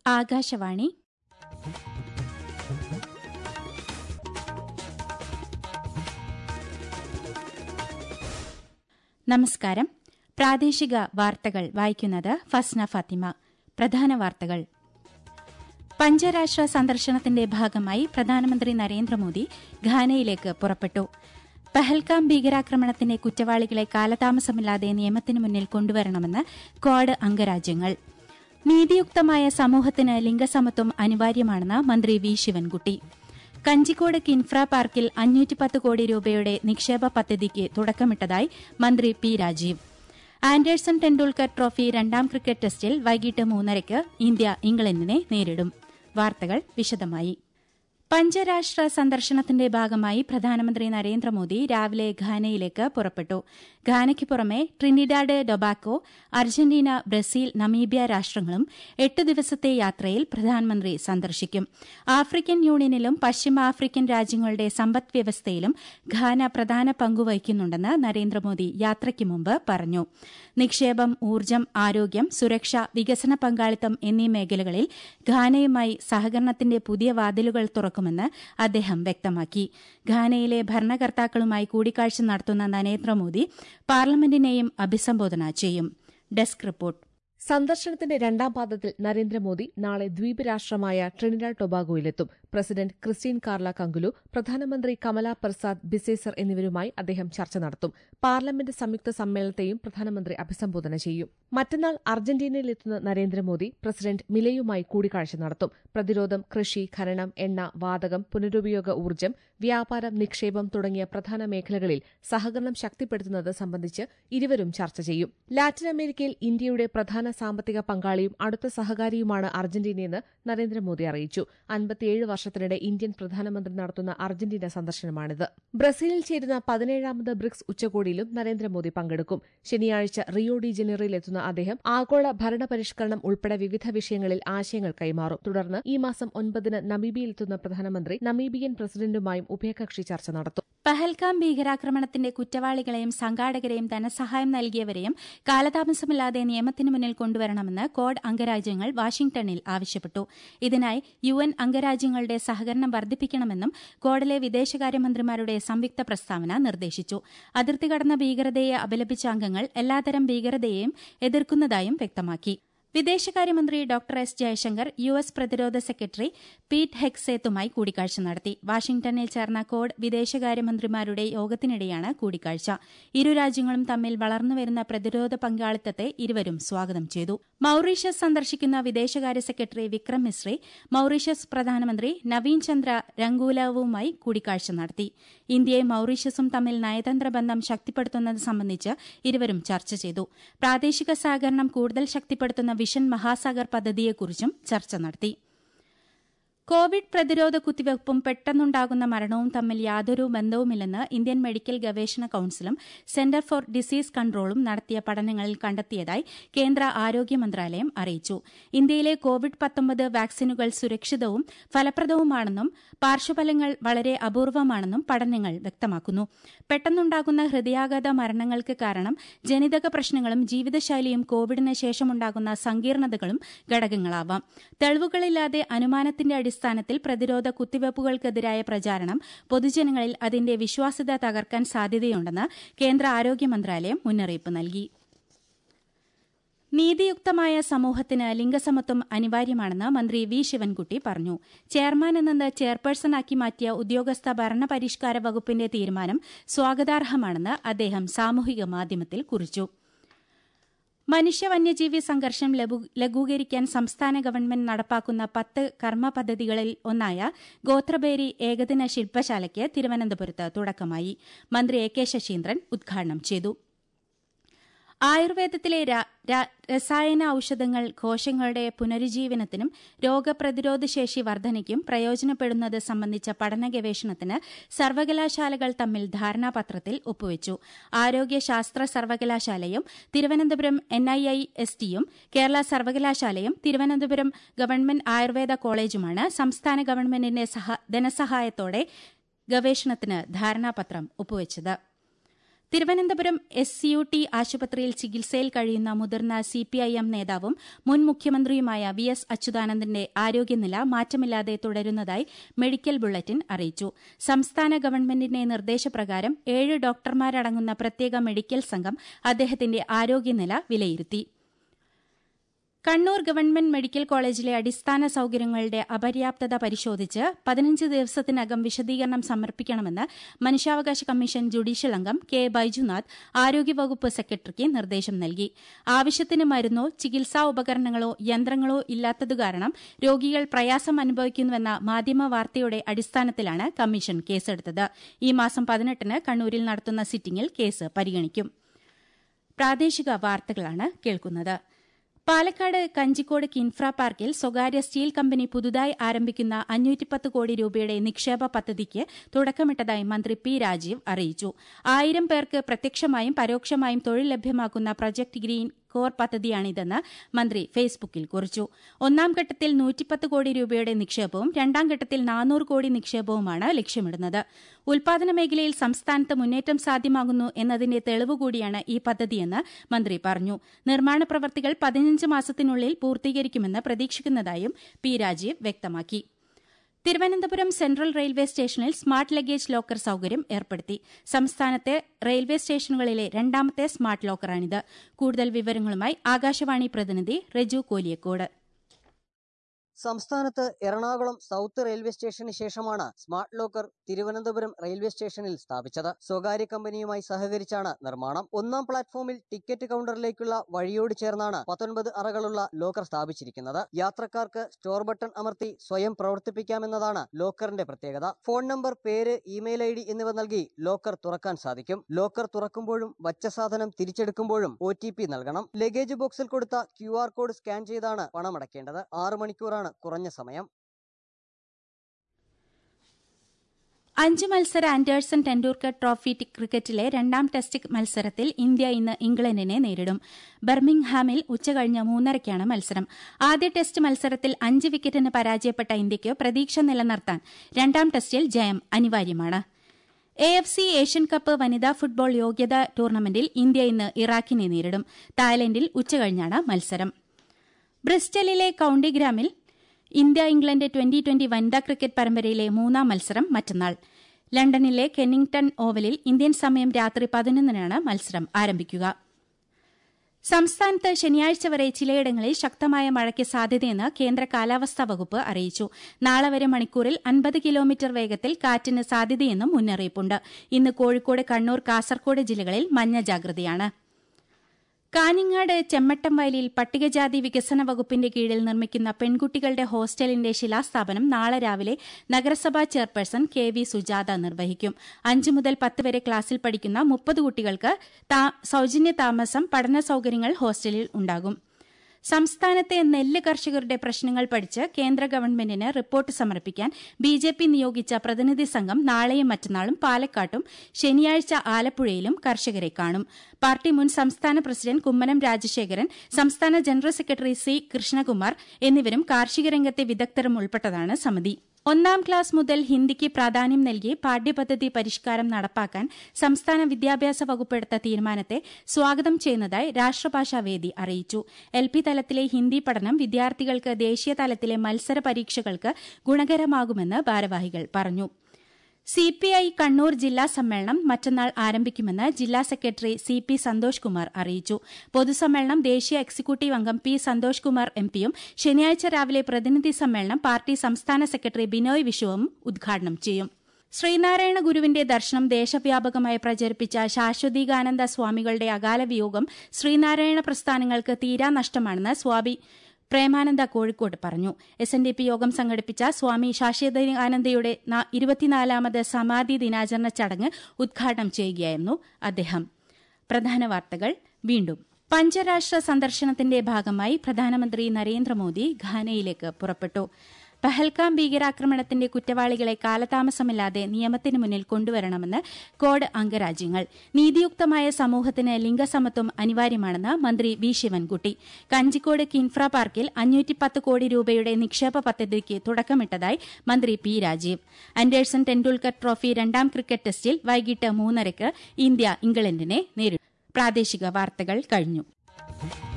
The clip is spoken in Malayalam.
ആകാശവാണി നമസ്കാരം പ്രാദേശിക വാർത്തകൾ വായിക്കുന്നത് ഫസ്ന ഫാത്തിമ പ്രധാന വാർത്തകൾ പഞ്ചരാഷ്ട്ര സന്ദർശനത്തിന്റെ ഭാഗമായി പ്രധാനമന്ത്രി നരേന്ദ്രമോദി ഘാനയിലേക്ക് പുറപ്പെട്ടു പഹൽഗാം ഭീകരാക്രമണത്തിന്റെ കുറ്റവാളികളെ കാലതാമസമില്ലാതെ നിയമത്തിന് മുന്നിൽ കൊണ്ടുവരണമെന്ന് ക്വാഡ് അംഗരാജ്യങ്ങൾ നീതിയുക്തമായ സമൂഹത്തിന് ലിംഗസമത്വം അനിവാര്യമാണെന്ന് മന്ത്രി വി ശിവൻകുട്ടി കഞ്ചിക്കോട് കിൻഫ്ര പാർക്കിൽ അഞ്ഞൂറ്റിപ്പത്ത് കോടി രൂപയുടെ നിക്ഷേപ പദ്ധതിക്ക് തുടക്കമിട്ടതായി മന്ത്രി P Rajeev Anderson Tendulkar trophy രണ്ടാം ക്രിക്കറ്റ് ടെസ്റ്റിൽ വൈകിട്ട് മൂന്നരയ്ക്ക് ഇന്ത്യ ഇംഗ്ലണ്ടിനെ നേരിടും വാർത്തകൾ വിശദമായി പഞ്ചരാഷ്ട്ര സന്ദർശനത്തിന്റെ ഭാഗമായി പ്രധാനമന്ത്രി നരേന്ദ്രമോദി രാവിലെ ഘാനയിലേക്ക് പുറപ്പെട്ടു ഘാനയ്ക്ക് പുറമെ Trinidad Tobago Argentina Brazil Namibia രാഷ്ട്രങ്ങളും എട്ട് ദിവസത്തെ യാത്രയിൽ പ്രധാനമന്ത്രി സന്ദർശിക്കും ആഫ്രിക്കൻ യൂണിയനിലും പശ്ചിമ ആഫ്രിക്കൻ രാജ്യങ്ങളുടെ സമ്പദ് വ്യവസ്ഥയിലും ഘാന പ്രധാന പങ്കുവഹിക്കുന്നുണ്ടെന്ന് നരേന്ദ്രമോദി യാത്രയ്ക്ക് മുമ്പ് പറഞ്ഞു നിക്ഷേപം ഊർജ്ജം ആരോഗ്യം സുരക്ഷ വികസന പങ്കാളിത്തം എന്നീ മേഖലകളിൽ ഘാനയുമായി സഹകരണത്തിന്റെ പുതിയ വാതിലുകൾ തുറക്കുമെന്ന് അദ്ദേഹം വ്യക്തമാക്കി ഘാനയിലെ ഭരണകർത്താക്കളുമായി കൂടിക്കാഴ്ച നടത്തുന്ന നരേന്ദ്രമോദി പാർലമെന്റിനെയും അഭിസംബോധന ചെയ്യും ഡെസ്ക് റിപ്പോർട്ട് സന്ദർശനത്തിന്റെ രണ്ടാം പാദത്തിൽ നരേന്ദ്രമോദി നാളെ ദ്വീപ് രാഷ്ട്രമായ ട്രിനിഡാഡ് ടൊബാഗോയിലെത്തും പ്രസിഡന്റ് ക്രിസ്റ്റീൻ കാർല കങ്കുലു പ്രധാനമന്ത്രി കമല പ്രസാദ് ബിസേസർ എന്നിവരുമായി അദ്ദേഹം ചർച്ച നടത്തും പാർലമെന്റ് സംയുക്ത സമ്മേളനത്തെയും പ്രധാനമന്ത്രി അഭിസംബോധന ചെയ്യും മറ്റന്നാൾ അർജന്റീനയിലെത്തുന്ന നരേന്ദ്രമോദി പ്രസിഡന്റ് മിലയുമായി കൂടിക്കാഴ്ച നടത്തും പ്രതിരോധം കൃഷി ഖനനം എണ്ണ വാതകം പുനരുപയോഗ ഊർജ്ജം വ്യാപാരം നിക്ഷേപം തുടങ്ങിയ പ്രധാന മേഖലകളിൽ സഹകരണം ശക്തിപ്പെടുത്തുന്നത് സംബന്ധിച്ച് ഇരുവരും ചർച്ച ചെയ്യും ലാറ്റിൻ അമേരിക്കയിൽ ഇന്ത്യയുടെ പ്രധാന സാമ്പത്തിക പങ്കാളിയും അടുത്ത സഹകാരിയുമാണ് അർജന്റീനയെന്ന് നരേന്ദ്രമോദി അറിയിച്ചു അൻപത്തിയേഴ് വർഷത്തിനിടെ ഇന്ത്യൻ പ്രധാനമന്ത്രി നടത്തുന്ന അർജന്റീന സന്ദർശനമാണിത് ബ്രസീലിൽ ചേരുന്ന പതിനേഴാമത് ബ്രിക്സ് ഉച്ചകോടിയിലും നരേന്ദ്രമോദി പങ്കെടുക്കും ശനിയാഴ്ച റിയോ ഡി ജനീറോയിലെത്തുന്ന അദ്ദേഹം ആഗോള ഭരണപരിഷ്കരണം ഉൾപ്പെടെ വിവിധ വിഷയങ്ങളിൽ ആശയങ്ങൾ കൈമാറും തുടർന്ന് ഈ മാസം ഒൻപതിന് നമീബിയയിലെത്തുന്ന പ്രധാനമന്ത്രി നമീബിയൻ പ്രസിഡന്റുമായും ഉഭയകക്ഷി ചർച്ച നടത്തും പഹൽഗാം ഭീകരാക്രമണത്തിന്റെ കുറ്റവാളികളെയും സംഘാടകരെയും ധനസഹായം നൽകിയവരെയും കാലതാമസമില്ലാതെ നിയമത്തിന് മുന്നിൽ കൊണ്ടുവരണമെന്ന് കോഡ് അംഗരാജ്യങ്ങൾ വാഷിംഗ്ടണിൽ ആവശ്യപ്പെട്ടു ഇതിനായി യു എൻ അംഗരാജ്യങ്ങളുടെ സഹകരണം വർദ്ധിപ്പിക്കണമെന്നും കോഡിലെ വിദേശകാര്യമന്ത്രിമാരുടെ സംയുക്ത പ്രസ്താവന നിർദ്ദേശിച്ചു അതിർത്തി കടന്ന ഭീകരതയെ അപലപിച്ച അംഗങ്ങൾ എല്ലാത്തരം ഭീകരതയെയും എതിർക്കുന്നതായും വ്യക്തമാക്കി വിദേശകാര്യമന്ത്രി doctor S Jaishankar U S പ്രതിരോധ സെക്രട്ടറി പീറ്റ് ഹെക്സേത്തുമായി കൂടിക്കാഴ്ച നടത്തി വാഷിംഗ്ടണിൽ ചേർന്ന കോഡ് വിദേശകാര്യമന്ത്രിമാരുടെ യോഗത്തിനിടെയാണ് കൂടിക്കാഴ്ച ഇരു രാജ്യങ്ങളും തമ്മിൽ വളർന്നുവരുന്ന പ്രതിരോധ പങ്കാളിത്തത്തെ ഇരുവരും സ്വാഗതം ചെയ്തു മൌറീഷ്യസ് സന്ദർശിക്കുന്ന വിദേശകാര്യ സെക്രട്ടറി വിക്രം മിശ്രി മൌറീഷ്യസ് പ്രധാനമന്ത്രി നവീൻ ചന്ദ്ര രംഗൂലവുമായി കൂടിക്കാഴ്ച നടത്തി ഇന്ത്യയും മൌറീഷ്യസും തമ്മിൽ നയതന്ത്ര ബന്ധം ശക്തിപ്പെടുത്തുന്നത് സംബന്ധിച്ച് ഇരുവരും ചർച്ച ചെയ്തു പ്രാദേശിക സഹകരണം കൂടുതൽ ശക്തിപ്പെടുത്തുന്ന വിഷൻ മഹാസാഗർ പദ്ധതിയെക്കുറിച്ചും ചർച്ച നടത്തി കോവിഡ് പ്രതിരോധ കുത്തിവയ്പും പെട്ടെന്നുണ്ടാകുന്ന മരണവും തമ്മിൽ യാതൊരു ബന്ധവുമില്ലെന്ന് ഇന്ത്യൻ മെഡിക്കൽ ഗവേഷണ കൌൺസിലും സെന്റർ ഫോർ ഡിസീസ് കൺട്രോളും നടത്തിയ പഠനങ്ങളിൽ കണ്ടെത്തിയതായി കേന്ദ്ര ആരോഗ്യ മന്ത്രാലയം അറിയിച്ചു ഇന്ത്യയിലെ കോവിഡ് പത്തൊമ്പത് വാക്സിനുകൾ സുരക്ഷിതവും ഫലപ്രദവുമാണെന്നും പാർശ്വഫലങ്ങൾ വളരെ അപൂർവമാണെന്നും പഠനങ്ങൾ വ്യക്തമാക്കുന്നു പെട്ടെന്നുണ്ടാകുന്ന ഹൃദയാഘാത മരണങ്ങൾക്ക് കാരണം ജനിതക പ്രശ്നങ്ങളും ജീവിതശൈലിയും കോവിഡിന് ശേഷമുണ്ടാകുന്ന സങ്കീർണതകളും ഘടകങ്ങളാവാം തെളിവുകളില്ലാതെ അനുമാനത്തിന്റെ അടിസ്ഥാനത്തിൽ പ്രതിരോധ കുത്തിവയ്പ്പുകൾക്കെതിരായ പ്രചാരണം പൊതുജനങ്ങളിൽ അതിന്റെ വിശ്വാസ്യത തകർക്കാൻ സാധ്യതയുണ്ടെന്ന് കേന്ദ്ര ആരോഗ്യ മന്ത്രാലയം മുന്നറിയിപ്പ് നൽകി നീതിയുക്തമായ സമൂഹത്തിന് ലിംഗസമത്വം അനിവാര്യമാണെന്ന് മന്ത്രി വി ശിവൻകുട്ടി പറഞ്ഞു ചെയർമാൻ എന്നത് ചെയർപേഴ്സണാക്കി മാറ്റിയ ഉദ്യോഗസ്ഥ ഭരണപരിഷ്കാര വകുപ്പിന്റെ തീരുമാനം സ്വാഗതാർഹമാണെന്ന് അദ്ദേഹം സാമൂഹിക മാധ്യമത്തിൽ കുറിച്ചു മനുഷ്യ വന്യജീവി സംഘർഷം ലഘൂകരിക്കാൻ സംസ്ഥാന ഗവൺമെന്റ് നടപ്പാക്കുന്ന പത്ത് കർമ്മ പദ്ധതികളിൽ ഒന്നായ ഗോത്രബേരി ഏകദിന ശില്പശാലയ്ക്ക് തിരുവനന്തപുരത്ത് തുടക്കമായി മന്ത്രി എ കെ ശശീന്ദ്രൻ ഉദ്ഘാടനം ചെയ്തു ആയുർവേദത്തിലെ രസായന ഔഷധങ്ങൾ കോശങ്ങളുടെ പുനരുജ്ജീവനത്തിനും രോഗപ്രതിരോധ ശേഷി വർധനയ്ക്കും പ്രയോജനപ്പെടുന്നത് സംബന്ധിച്ച പഠന ഗവേഷണത്തിന് സർവകലാശാലകൾ തമ്മിൽ ധാരണാപത്രത്തിൽ ഒപ്പുവച്ചു ആരോഗ്യശാസ്ത്ര സർവകലാശാലയും Thiruvananthapuram N I I S ടിയും കേരള സർവകലാശാലയും തിരുവനന്തപുരം ഗവൺമെന്റ് ആയുർവേദ കോളേജുമാണ് സംസ്ഥാന ഗവൺമെന്റിന്റെ ധനസഹായത്തോടെ ഗവേഷണത്തിന് ധാരണാപത്രം ഒപ്പുവച്ചത് തിരുവനന്തപുരം എസ് യു ടി ആശുപത്രിയിൽ ചികിത്സയിൽ കഴിയുന്ന മുതിർന്ന സിപിഐഎം നേതാവും മുൻ മുഖ്യമന്ത്രിയുമായ വി എസ് അച്യുതാനന്ദന്റെ ആരോഗ്യനില മാറ്റമില്ലാതെ തുടരുന്നതായി മെഡിക്കൽ ബുള്ളറ്റിൻ അറിയിച്ചു സംസ്ഥാന ഗവൺമെന്റിന്റെ നിർദ്ദേശപ്രകാരം ഏഴ് ഡോക്ടർമാരടങ്ങുന്ന പ്രത്യേക മെഡിക്കൽ സംഘം അദ്ദേഹത്തിന്റെ ആരോഗ്യനില വിലയിരുത്തി കണ്ണൂർ ഗവൺമെന്റ് മെഡിക്കൽ കോളേജിലെ അടിസ്ഥാന സൌകര്യങ്ങളുടെ അപര്യാപ്തത പരിശോധിച്ച് പതിനഞ്ച് ദിവസത്തിനകം വിശദീകരണം സമർപ്പിക്കണമെന്ന് മനുഷ്യാവകാശ കമ്മീഷൻ ജുഡീഷ്യൽ അംഗം കെ ബൈജുനാഥ് ആരോഗ്യവകുപ്പ് സെക്രട്ടറിക്ക് നിർദ്ദേശം നൽകി ആവശ്യത്തിന് മരുന്നോ ചികിത്സാ ഉപകരണങ്ങളോ യന്ത്രങ്ങളോ ഇല്ലാത്തതുകാരണം രോഗികൾ പ്രയാസം അനുഭവിക്കുന്നുവെന്ന മാധ്യമ വാർത്തയുടെ അടിസ്ഥാനത്തിലാണ് കമ്മീഷൻ കേസെടുത്തത് ഈ മാസം പതിനെട്ടിന് കണ്ണൂരിൽ നടത്തുന്ന സിറ്റിംഗിൽ കേസ് പരിഗണിക്കും പ്രാദേശിക വാർത്തകളാണ് കേൾക്കുന്നത് പാലക്കാട് കഞ്ചിക്കോട് കിൻഫ്ര പാർക്കിൽ സ്വകാര്യ സ്റ്റീൽ കമ്പനി പുതുതായി ആരംഭിക്കുന്ന അഞ്ഞൂറ്റിപ്പത്ത് കോടി രൂപയുടെ നിക്ഷേപ പദ്ധതിക്ക് തുടക്കമിട്ടതായി മന്ത്രി പി രാജീവ് അറിയിച്ചു ആയിരം പേർക്ക് പ്രത്യക്ഷമായും പരോക്ഷമായും തൊഴിൽ ലഭ്യമാക്കുന്ന പ്രൊജക്ട് ഗ്രീൻ കോർ പദ്ധതിയാണിതെന്ന് മന്ത്രി ഫേസ്ബുക്കിൽ കുറിച്ചു ഒന്നാം ഘട്ടത്തിൽ നൂറ്റിപ്പത്ത് കോടി രൂപയുടെ നിക്ഷേപവും രണ്ടാം ഘട്ടത്തിൽ നാനൂറ് കോടി നിക്ഷേപവുമാണ് ലക്ഷ്യമിടുന്നത് ഉൽപാദന മേഖലയിൽ സംസ്ഥാനത്ത് മുന്നേറ്റം സാധ്യമാകുന്നു എന്നതിന്റെ തെളിവ് കൂടിയാണ് ഈ പദ്ധതിയെന്ന് മന്ത്രി പറഞ്ഞു നിർമ്മാണ പ്രവർത്തികൾ പതിനഞ്ച് മാസത്തിനുള്ളിൽ പൂർത്തീകരിക്കുമെന്ന് പ്രതീക്ഷിക്കുന്നതായും പി രാജീവ് വ്യക്തമാക്കി തിരുവനന്തപുരം സെൻട്രൽ റെയിൽവേ സ്റ്റേഷനിൽ സ്മാർട്ട് ലഗേജ് ലോക്കർ സൌകര്യം ഏർപ്പെടുത്തി സംസ്ഥാനത്തെ റെയിൽവേ സ്റ്റേഷനുകളിലെ രണ്ടാമത്തെ സ്മാർട്ട് ലോക്കറാണിത് കൂടുതൽ വിവരങ്ങളുമായി ആകാശവാണി പ്രതിനിധി റെജു കോലിയക്കോട് സംസ്ഥാനത്ത് എറണാകുളം സൗത്ത് റെയിൽവേ സ്റ്റേഷന് ശേഷമാണ് സ്മാർട്ട് ലോക്കർ തിരുവനന്തപുരം റെയിൽവേ സ്റ്റേഷനിൽ സ്ഥാപിച്ചത് സ്വകാര്യ കമ്പനിയുമായി സഹകരിച്ചാണ് നിർമ്മാണം ഒന്നാം പ്ലാറ്റ്ഫോമിൽ ടിക്കറ്റ് കൗണ്ടറിലേക്കുള്ള വഴിയോട് ചേർന്നാണ് പത്തൊൻപത് അറകളുള്ള ലോക്കർ സ്ഥാപിച്ചിരിക്കുന്നത് യാത്രക്കാർക്ക് സ്റ്റോർ ബട്ടൺ അമർത്തി സ്വയം പ്രവർത്തിപ്പിക്കാമെന്നതാണ് ലോക്കറിന്റെ പ്രത്യേകത ഫോൺ നമ്പർ പേര് ഇമെയിൽ ഐ ഡി എന്നിവ നൽകി ലോക്കർ തുറക്കാൻ സാധിക്കും ലോക്കർ തുറക്കുമ്പോഴും വച്ച സാധനം തിരിച്ചെടുക്കുമ്പോഴും ഒ നൽകണം ലഗേജ് ബോക്സിൽ കൊടുത്ത ക്യു കോഡ് സ്കാൻ ചെയ്താണ് പണമടയ്ക്കേണ്ടത് ആറ് മണിക്കൂറാണ് കുറഞ്ഞ സമയം അഞ്ച് മത്സര ആൻഡേഴ്സൺ ടെൻഡൂൽക്കർ ട്രോഫി ക്രിക്കറ്റിലെ രണ്ടാം ടെസ്റ്റ് മത്സരത്തിൽ ഇന്ത്യ ഇന്ന് ഇംഗ്ലണ്ടിനെ നേരിടും ബർമിംഗ്ഹാമിൽ ഉച്ചകഴിഞ്ഞ് മൂന്നരയ്ക്കാണ് മത്സരം ആദ്യ ടെസ്റ്റ് മത്സരത്തിൽ അഞ്ച് വിക്കറ്റിന് പരാജയപ്പെട്ട ഇന്ത്യയ്ക്ക് പ്രതീക്ഷ നിലനിർത്താൻ രണ്ടാം ടെസ്റ്റിൽ ജയം അനിവാര്യമാണ് A F C Asian cup വനിതാ ഫുട്ബോൾ യോഗ്യതാ ടൂർണമെന്റിൽ ഇന്ത്യ ഇന്ന് ഇറാഖിനെ നേരിടും തായ്ലൻഡിൽ ഉച്ചകഴിഞ്ഞാണ് മത്സരം ബ്രിസ്റ്റലിലെ കൌണ്ടിഗ്രാമിൽ ഇന്ത്യ ഇംഗ്ലണ്ട് ട്വന്റി ട്വന്റി വനിതാ ക്രിക്കറ്റ് പരമ്പരയിലെ മൂന്നാം മത്സരം മറ്റന്നാൾ ലണ്ടനിലെ കെന്നിംഗ്ടൺ ഓവലിൽ ഇന്ത്യൻ സമയം രാത്രി പതിനൊന്നിനാണ് മത്സരം ആരംഭിക്കുക സംസ്ഥാനത്ത് ശനിയാഴ്ച വരെ ചിലയിടങ്ങളിൽ ശക്തമായ മഴയ്ക്ക് സാധ്യതയെന്ന് കേന്ദ്ര കാലാവസ്ഥാ വകുപ്പ് അറിയിച്ചു നാളെ വരെ മണിക്കൂറിൽ അൻപത് കിലോമീറ്റർ വേഗത്തിൽ കാറ്റിന് സാധ്യതയെന്നും മുന്നറിയിപ്പുണ്ട് ഇന്ന് കോഴിക്കോട് കണ്ണൂർ കാസർകോട് ജില്ലകളിൽ മഞ്ഞ ജാഗ്രതയാണ് കാഞ്ഞങ്ങാട് ചെമ്മട്ടം വയലിൽ പട്ടികജാതി വികസന വകുപ്പിന്റെ കീഴിൽ നിർമ്മിക്കുന്ന പെൺകുട്ടികളുടെ ഹോസ്റ്റലിന്റെ ശിലാസ്ഥാപനം നാളെ രാവിലെ നഗരസഭാ ചെയർപേഴ്സൺ കെ വി സുജാത നിർവഹിക്കും അഞ്ചു മുതൽ പത്ത് വരെ ക്ലാസ്സിൽ പഠിക്കുന്ന മുപ്പത് കുട്ടികൾക്ക് സൌജന്യ താമസം പഠന സൌകര്യങ്ങൾ ഹോസ്റ്റലിൽ ഉണ്ടാകും സംസ്ഥാനത്തെ നെല്ല് കർഷകരുടെ പ്രശ്നങ്ങൾ പഠിച്ച് കേന്ദ്ര ഗവൺമെന്റിന് റിപ്പോർട്ട് സമർപ്പിക്കാൻ ബി ജെ പി നിയോഗിച്ച പ്രതിനിധി സംഘം നാളെയും മറ്റന്നാളും പാലക്കാട്ടും ശനിയാഴ്ച ആലപ്പുഴയിലും കർഷകരെ കാണും പാർട്ടി മുൻ സംസ്ഥാന പ്രസിഡന്റ് കുമ്മനം രാജശേഖരൻ സംസ്ഥാന ജനറൽ സെക്രട്ടറി സി കൃഷ്ണകുമാർ എന്നിവരും കാർഷിക രംഗത്തെ വിദഗ്ധരും ഉൾപ്പെട്ടതാണ് സമിതി ഒന്നാം ക്ലാസ് മുതൽ ഹിന്ദിക്ക് പ്രാധാന്യം നൽകി പാഠ്യപദ്ധതി പരിഷ്കാരം നടപ്പാക്കാൻ സംസ്ഥാന വിദ്യാഭ്യാസ വകുപ്പെടുത്ത തീരുമാനത്തെ സ്വാഗതം ചെയ്യുന്നതായി രാഷ്ട്രഭാഷാ വേദി അറിയിച്ചു എൽ പി തലത്തിലെ ഹിന്ദി പഠനം വിദ്യാർത്ഥികൾക്ക് ദേശീയ തലത്തിലെ മത്സര പരീക്ഷകൾക്ക് ഗുണകരമാകുമെന്ന് ഭാരവാഹികൾ പറഞ്ഞു സിപിഐ കണ്ണൂർ ജില്ലാ സമ്മേളനം മറ്റന്നാൾ ആരംഭിക്കുമെന്ന് ജില്ലാ secretary C P Santhosh Kumar അറിയിച്ചു പൊതുസമ്മേളനം ദേശീയ എക്സിക്യൂട്ടീവ് അംഗം പി സന്തോഷ് കുമാർ എംപിയും ശനിയാഴ്ച രാവിലെ പ്രതിനിധി സമ്മേളനം പാർട്ടി സംസ്ഥാന സെക്രട്ടറി ബിനോയ് വിശ്വവും ഉദ്ഘാടനം ചെയ്യും ശ്രീനാരായണ ഗുരുവിന്റെ ദർശനം ദേശവ്യാപകമായി പ്രചരിപ്പിച്ച ശാശ്വതീകാനന്ദ സ്വാമികളുടെ അകാല വിയോഗം ശ്രീനാരായണ പ്രസ്ഥാനങ്ങൾക്ക് തീരാ നഷ്ടമാണെന്ന് സ്വാമി പ്രേമാനന്ദ കോഴിക്കോട് പറഞ്ഞു എസ് എൻ ഡി പി യോഗം സംഘടിപ്പിച്ച സ്വാമി ശാശ്വതാനന്ദയുടെ ഇരുപത്തിനാലാമത് സമാധി ദിനാചരണ ചടങ്ങ് ഉദ്ഘാടനം ചെയ്യുകയായിരുന്നു അദ്ദേഹം പ്രധാന വാർത്തകൾ വീണ്ടും പഞ്ചരാഷ്ട്ര സന്ദർശനത്തിന്റെ ഭാഗമായി പ്രധാനമന്ത്രി നരേന്ദ്രമോദി ഘാനയിലേക്ക് പുറപ്പെട്ടു പഹൽഗാം ഭീകരാക്രമണത്തിന്റെ കുറ്റവാളികളെ കാലതാമസമില്ലാതെ നിയമത്തിന് മുന്നിൽ കൊണ്ടുവരണമെന്ന് കോഡ് അംഗരാജ്യങ്ങൾ നീതിയുക്തമായ സമൂഹത്തിന് ലിംഗസമത്വം അനിവാര്യമാണെന്ന് മന്ത്രി വി ശിവൻകുട്ടി കഞ്ചിക്കോട് കിൻഫ്ര പാർക്കിൽ അഞ്ഞൂറ്റിപ്പത്ത് കോടി രൂപയുടെ നിക്ഷേപ പദ്ധതിക്ക് തുടക്കമിട്ടതായി മന്ത്രി P Rajeev Anderson Tendulkar trophy രണ്ടാം ക്രിക്കറ്റ് ടെസ്റ്റിൽ വൈകിട്ട് മൂന്നരയ്ക്ക് ഇന്ത്യ ഇംഗ്ലണ്ടിനെ നേരിടും പ്രാദേശിക വാർത്തകൾ കഴിഞ്ഞു